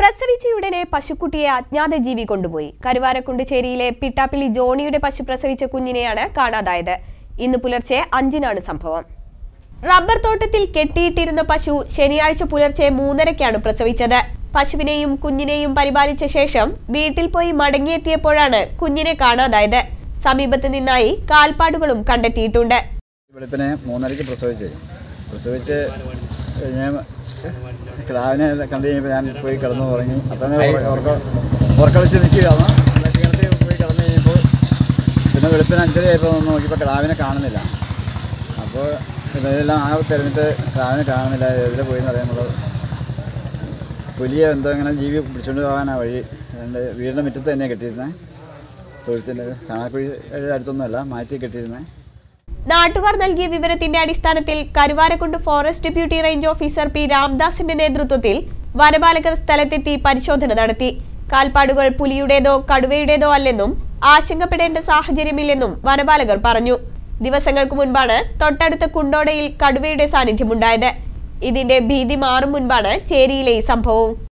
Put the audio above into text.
പ്രസവിച്ചയുടനെ പശുക്കുട്ടിയെ അജ്ഞാത ജീവി കൊണ്ടുപോയി കരുവാരക്കുണ്ട് ചേരിയിലെ പിട്ടാപ്പിള്ളി ജോണിയുടെ പശു പ്രസവിച്ച കുഞ്ഞിനെയാണ് കാണാതായത് ഇന്ന് പുലർച്ചെ അഞ്ചിനാണ് സംഭവം റബ്ബർ തോട്ടത്തിൽ കെട്ടിയിട്ടിരുന്ന പശു ശനിയാഴ്ച പുലർച്ചെ മൂന്നരയ്ക്കാണ് പ്രസവിച്ചത് പശുവിനെയും കുഞ്ഞിനെയും പരിപാലിച്ച ശേഷം വീട്ടിൽ പോയി മടങ്ങിയെത്തിയപ്പോഴാണ് കുഞ്ഞിനെ കാണാതായത് സമീപത്ത് നിന്നായി കാൽപ്പാടുകളും കണ്ടെത്തിയിട്ടുണ്ട് വെളുപ്പിനെ മൂന്നരയ്ക്ക് പ്രസവിച്ചു പ്രസവിച്ച് ഞാൻ കിടാവിനെ കണ്ടു കഴിഞ്ഞപ്പോൾ ഞാൻ പോയി കിടന്നു തുടങ്ങി അപ്പം തന്നെ ഉറക്കം ഉറക്കളിച്ച് നിൽക്കുകയാണ് കിടത്തി പോയി കിടന്നു കഴിഞ്ഞപ്പോൾ പിന്നെ വെളുപ്പിന് അഞ്ചര ആയപ്പോൾ ഒന്ന് നോക്കിയപ്പോൾ കിടാവിനെ കാണുന്നില്ല അപ്പോൾ ഇതെല്ലാം ആ തിരഞ്ഞിട്ട് കിടാവിനെ കാണുന്നില്ല എവിടെ പോയി എന്ന് അറിയാനുള്ളത് പുലിയെ എന്തോ ഇങ്ങനെ ജീവി പിടിച്ചുകൊണ്ട് പോകാനാണ് വഴി എൻ്റെ വീടിൻ്റെ മുറ്റത്ത് തന്നെയാണ് കെട്ടിയിരുന്നത് തൊഴുത്തിൻ്റെ ചാണകക്കുഴി അടുത്തൊന്നുമല്ല മാറ്റി കെട്ടിയിരുന്നത് നാട്ടുകാർ നൽകിയ വിവരത്തിന്റെ അടിസ്ഥാനത്തിൽ Karuvarakundu forest deputy range officer P രാംദാസിന്റെ നേതൃത്വത്തിൽ വനപാലകർ സ്ഥലത്തെത്തി പരിശോധന നടത്തി കാൽപ്പാടുകൾ പുലിയുടേതോ കടുവയുടേതോ അല്ലെന്നും ആശങ്കപ്പെടേണ്ട സാഹചര്യമില്ലെന്നും വനപാലകർ പറഞ്ഞു ദിവസങ്ങൾക്ക് മുൻപാണ് തൊട്ടടുത്ത കുണ്ടോടയിൽ കടുവയുടെ സാന്നിധ്യമുണ്ടായത് ഇതിന്റെ ഭീതി മാറും മുൻപാണ് ചേരിയിലെ ഈ സംഭവം